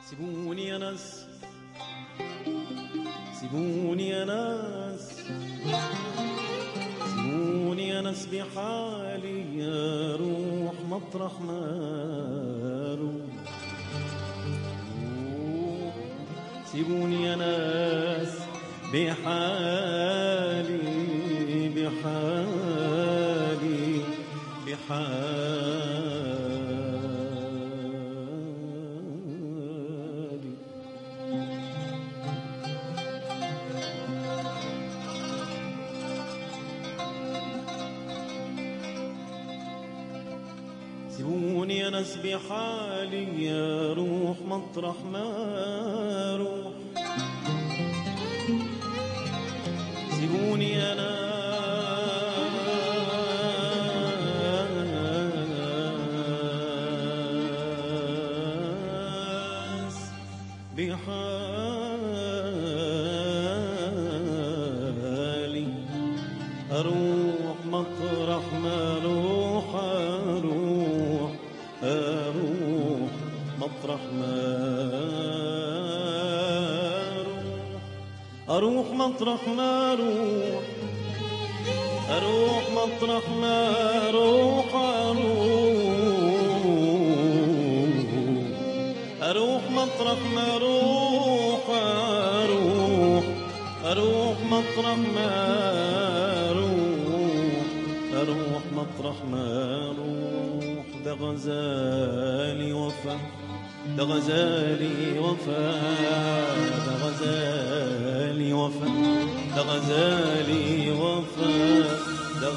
سيبوني يا ناس سيبوني يا ناس سيبوني يا ناس بحالي يا روح مطرح ما روح سيبوني يا ناس بحالي بحالي بحالي سيبوني يا ناس بحالي يا روح مطرح ما روح سيبوني يا ناس بحالي أروح مطرح ما أروح أروح أروح مطرح ما أروح أروح مطرح ما أروح أروح مطرح ما أروح أروح أروح مطرح ما أروح أروح أروح مطرح ما أروح أروح مطرح ما أروح ده غزالي وفا ده غزالي وفا ده غزالي وفا ده غزالي وفا ده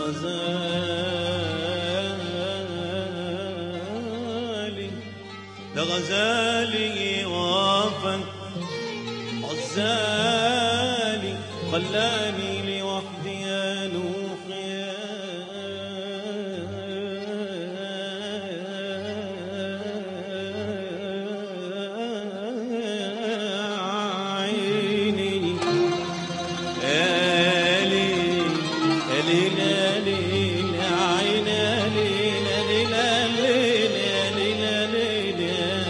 غزالي ده غزالي وفا عزالي خلاني لوحدي ألوح يا عيني آلي آلي آلي عين آلي آلي آلي آلي آلي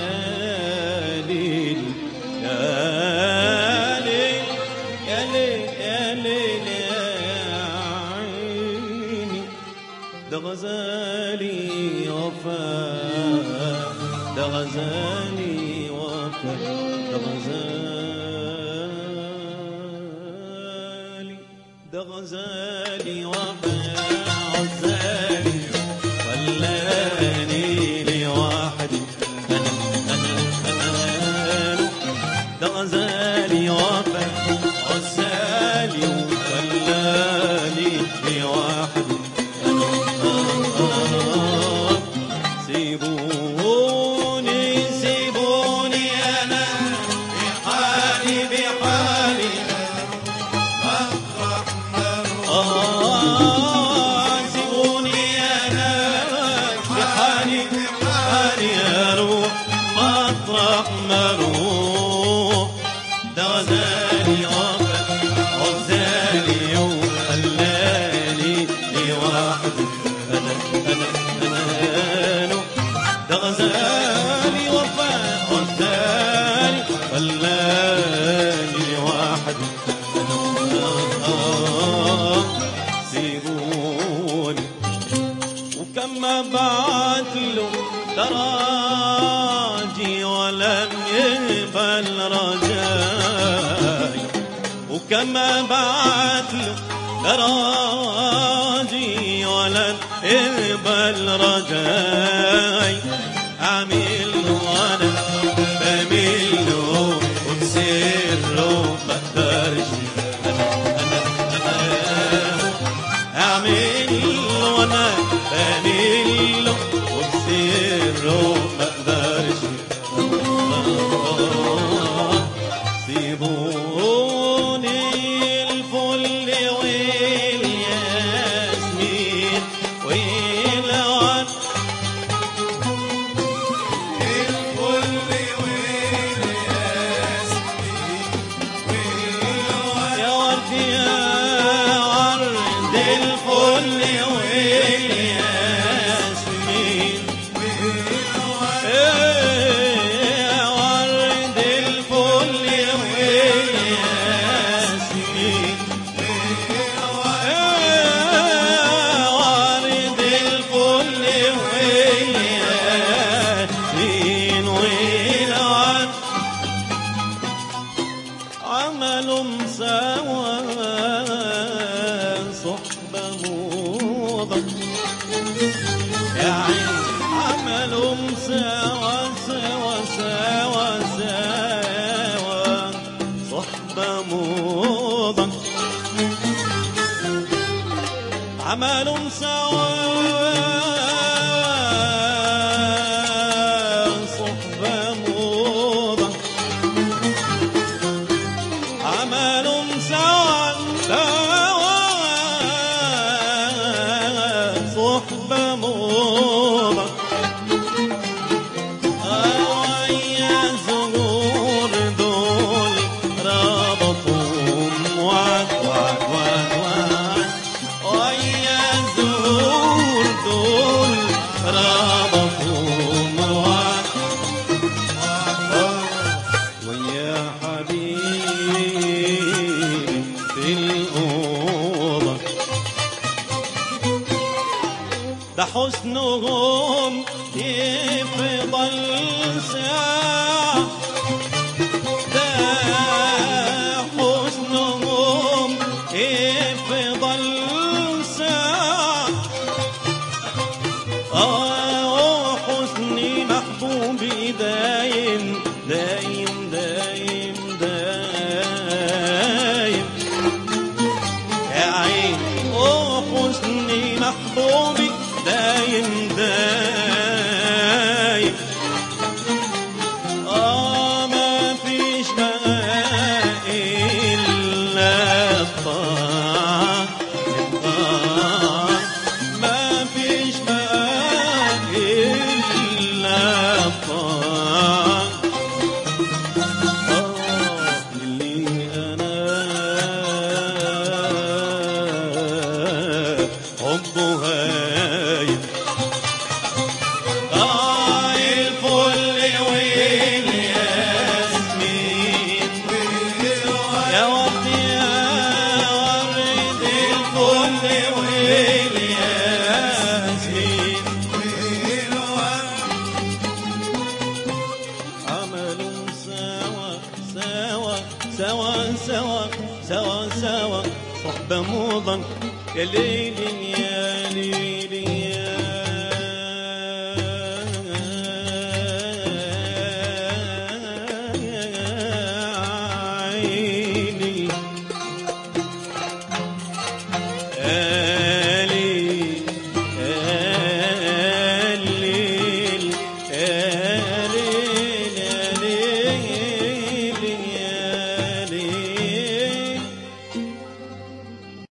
آلي آلي آلي عيني ده غزالي وفا ده غزالي وفا ده غزالي ده غزالي وفا عزالي خلاني لوحدي انا انا انا ده غزالي وفا عزالي وخلاني لوحدي سيبوني سيبوني انا بحالي بحالي آه سيبوني انا بحالي بحالي اروح مطرح ما اروح ده غزالي وفا غزالي وخلاني لوحدي انا انا انا أنا ده غزالي وفا غزالي خلاني لوحدي أنا سيبوني وكما بعت له تراجي ولم يقبل رجاي وكما بعت له تراجي ولم يقبل رجاي عامل له وانا بميل له وبسره ما اقدرش انا انا انا اعمل وانا بميل له وبسره ما اقدرش سيبوني الفل والياسمين والورد عمل سوا صحبة موضة عمل سوا سوا صحبة موضة ويا زهور دول ربطهم وعد وعد وعد وعد ويا زهور دول ربطهم وعد ويا حبيبي في الأوضة ده حسنهم يفضل ساعة ده حسنهم يفضل ساعة آه حسني محبوبي دايم دايم دايم دايم يا عين اوه حسني محبوبي دايم دايم اه ما فيش بقى الا الطاعة الطاعة ما فيش بقى الا الطاعة اللي أنا حبه هايل آه الفل والياسمين يا ورد يا ورد الفل والياسمين عملوا سوا سوا سوا سوا سوا سوا صحبة موضة يا ليل